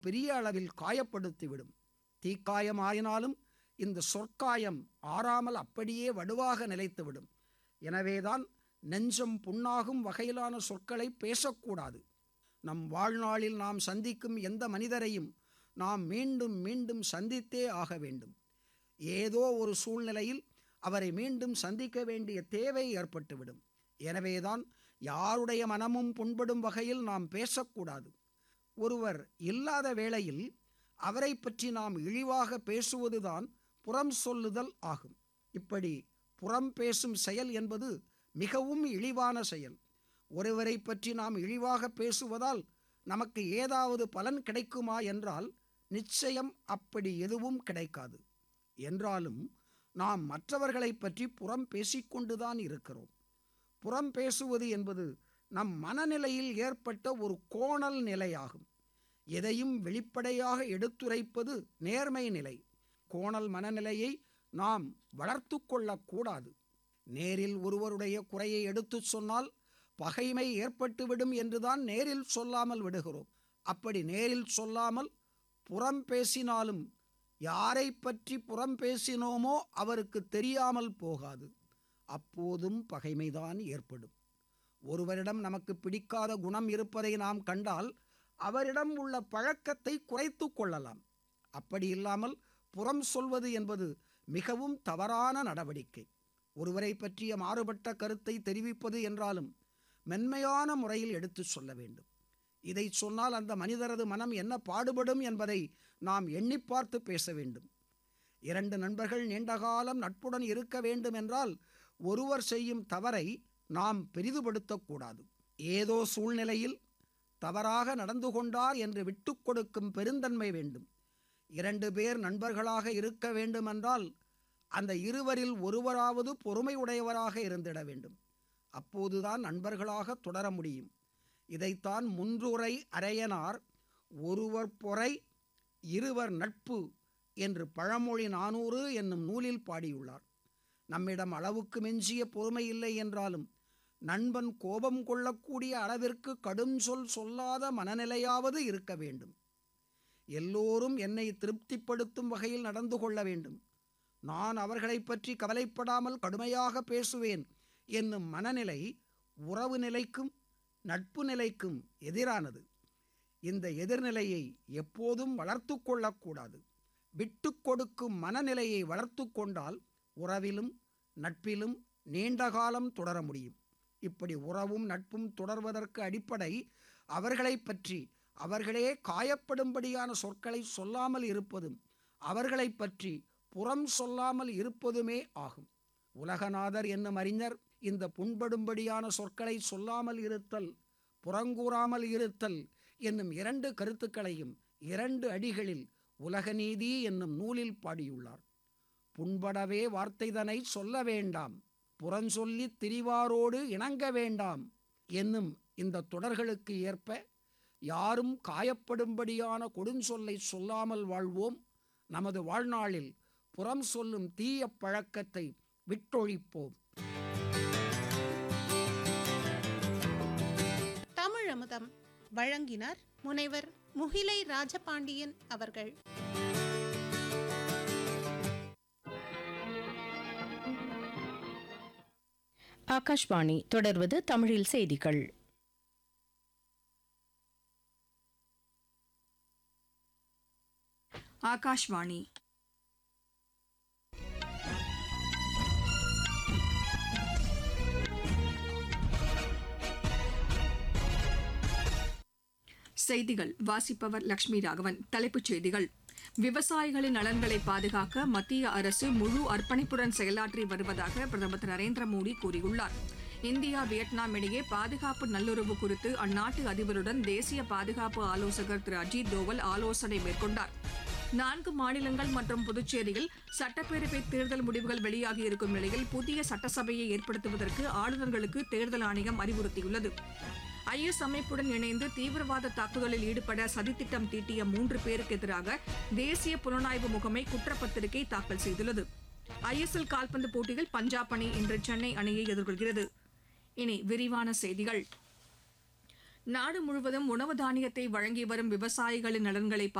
பெரிய அளவில் காயப்படுத்திவிடும் தீக்காயமாயினாலும் இந்த சொற்காயம் ஆறாமல் அப்படியே வடுவாக நிலைத்துவிடும் எனவேதான் நெஞ்சம் புண்ணாகும் வகையிலான சொற்களை பேசக்கூடாது நம் வாழ்நாளில் நாம் சந்திக்கும் எந்த மனிதரையும் நாம் மீண்டும் மீண்டும் சந்தித்தே ஆக வேண்டும் ஏதோ ஒரு சூழ்நிலையில் அவரை மீண்டும் சந்திக்க வேண்டிய தேவை ஏற்பட்டுவிடும் எனவேதான் யாருடைய மனமும் புண்படும் வகையில் நாம் பேசக்கூடாது ஒருவர் இல்லாத வேளையில் அவரை பற்றி நாம் இழிவாக பேசுவதுதான் புறம் சொல்லுதல் ஆகும் இப்படி புறம் பேசும் செயல் என்பது மிகவும் இழிவான செயல் ஒருவரை பற்றி நாம் இழிவாக பேசுவதால் நமக்கு ஏதாவது பலன் கிடைக்குமா என்றால் நிச்சயம் அப்படி எதுவும் கிடைக்காது என்றாலும் நாம் மற்றவர்களை பற்றி புறம் பேசிக்கொண்டுதான் இருக்கிறோம் புறம் பேசுவது என்பது நம் மனநிலையில் ஏற்பட்ட ஒரு கோணல் நிலையாகும் எதையும் வெளிப்படையாக எடுத்துரைப்பது நேர்மை நிலை கோணல் மனநிலையை நாம் வளர்த்து கொள்ளக்கூடாது நேரில் ஒருவருடைய குறையை எடுத்துச் சொன்னால் பகைமை ஏற்பட்டுவிடும் என்றுதான் நேரில் சொல்லாமல் விடுகிறோம் அப்படி நேரில் சொல்லாமல் புறம் பேசினாலும் யாரை பற்றி புறம் பேசினோமோ அவருக்கு தெரியாமல் போகாது அப்போதும் பகைமைதான் ஏற்படும் ஒருவரிடம் நமக்கு பிடிக்காத குணம் இருப்பதை நாம் கண்டால் அவரிடம் உள்ள பழக்கத்தை குறைத்து கொள்ளலாம் அப்படி இல்லாமல் புறம் சொல்வது என்பது மிகவும் தவறான நடவடிக்கை ஒருவரை பற்றிய மாறுபட்ட கருத்தை தெரிவிப்பது என்றாலும் மென்மையான முறையில் எடுத்துச் சொல்ல வேண்டும் இதை சொன்னால் அந்த மனிதரது மனம் என்ன பாடுபடும் என்பதை நாம் எண்ணி பார்த்து பேச வேண்டும் இரண்டு நண்பர்கள் நீண்டகாலம் நட்புடன் இருக்க வேண்டும் என்றால் ஒருவர் செய்யும் தவறை நாம் பெரிதுபடுத்தக்கூடாது ஏதோ சூழ்நிலையில் தவறாக நடந்து கொண்டார் என்று விட்டு கொடுக்கும் பெருந்தன்மை வேண்டும் இரண்டு பேர் நண்பர்களாக இருக்க வேண்டுமென்றால் அந்த இருவரில் ஒருவராவது பொறுமை உடையவராக இருந்திட வேண்டும் அப்போதுதான் நண்பர்களாக தொடர முடியும் இதைத்தான் முன்றுரை அரையனார் ஒருவர் பொறை இருவர் நட்பு என்று பழமொழி நானூறு என்னும் நூலில் பாடியுள்ளார் நம்மிடம் அளவுக்கு மிஞ்சிய பொறுமை இல்லை என்றாலும் நண்பன் கோபம் கொள்ளக்கூடிய அளவிற்கு கடும் சொல் சொல்லாத மனநிலையாவது இருக்க வேண்டும் எல்லோரும் என்னை திருப்திப்படுத்தும் வகையில் நடந்து கொள்ள வேண்டும் நான் அவர்களை பற்றி கவலைப்படாமல் கடுமையாக பேசுவேன் என்னும் மனநிலை உறவு நிலைக்கும் நட்பு நிலைக்கும் எதிரானது இந்த எதிர்நிலையை எப்போதும் வளர்த்து கொள்ளக்கூடாது விட்டு கொடுக்கும் மனநிலையை வளர்த்து கொண்டால் உறவிலும் நட்பிலும் நீண்ட காலம் தொடர முடியும் இப்படி உறவும் நட்பும் தொடர்வதற்கு அடிப்படை அவர்களை பற்றி அவர்களே காயப்படும்படியான சொற்களை சொல்லாமல் இருப்பதும் அவர்களை பற்றி புறம் சொல்லாமல் இருப்பதுமே ஆகும் உலகநாதர் என்னும் அறிஞர் இந்த புண்படும்படியான சொற்களை சொல்லாமல் இருத்தல் புறங்கூறாமல் இருத்தல் என்னும் இரண்டு கருத்துக்களையும் இரண்டு அடிகளில் உலகநீதி என்னும் நூலில் பாடியுள்ளார் புண்படவே வார்த்தைதனை சொல்ல வேண்டாம் புறஞ்சொல்லி திரிவாரோடு இணங்க வேண்டாம் என்னும் இந்த தொடர்களுக்கு ஏற்ப யாரும் காயப்படும்படியான கொடுஞ்சொல்லை சொல்லாமல் வாழ்வோம் நமது வாழ்நாளில் புறம் சொல்லும் தீய பழக்கத்தை விட்டொழிப்போம் தமிழமுதம் வழங்கினார் முனைவர் முகிலை ராஜபாண்டியன் அவர்கள் ஆகாஷ்வாணி தொடர்வது தமிழில் செய்திகள் ஆகாஷ்வாணி செய்திகள் வாசிப்பவர் லட்சுமி ராகவன் தலைப்புச் செய்திகள் விவசாயிகளின் நலன்களை பாதுகாக்க மத்திய அரசு முழு அர்ப்பணிப்புடன் செயலாற்றி வருவதாக பிரதமர் திரு நரேந்திர மோடி கூறியுள்ளார் இந்தியா வியட்நாம் இடையே பாதுகாப்பு நல்லுறவு குறித்து அந்நாட்டு அதிபருடன் தேசிய பாதுகாப்பு ஆலோசகர் திரு அஜித் தோவல் ஆலோசனை மேற்கொண்டார் நான்கு மாநிலங்கள் மற்றும் புதுச்சேரியில் சட்டப்பேரவை தேர்தல் முடிவுகள் வெளியாகியிருக்கும் நிலையில் புதிய சட்டசபையை ஏற்படுத்துவதற்கு ஆளுநர்களுக்கு தேர்தல் ஆணையம் அறிவுறுத்தியுள்ளது ஐஎஸ் அமைப்புடன் இணைந்து தீவிரவாத தாக்குதலில் ஈடுபட சதித்திட்டம் தீட்டிய மூன்று பேருக்கு எதிராக தேசிய புலனாய்வு முகமை குற்றப்பத்திரிகை தாக்கல் செய்துள்ளது ஐஎஸ்எல் கால்பந்து போட்டியில் பஞ்சாப் அணி இன்று சென்னை அணியை எதிர்கொள்கிறது இனி விரிவான செய்திகள் நாடு முழுவதும் உணவு தானியத்தை வழங்கி வரும் விவசாயிகளின் நலன்களை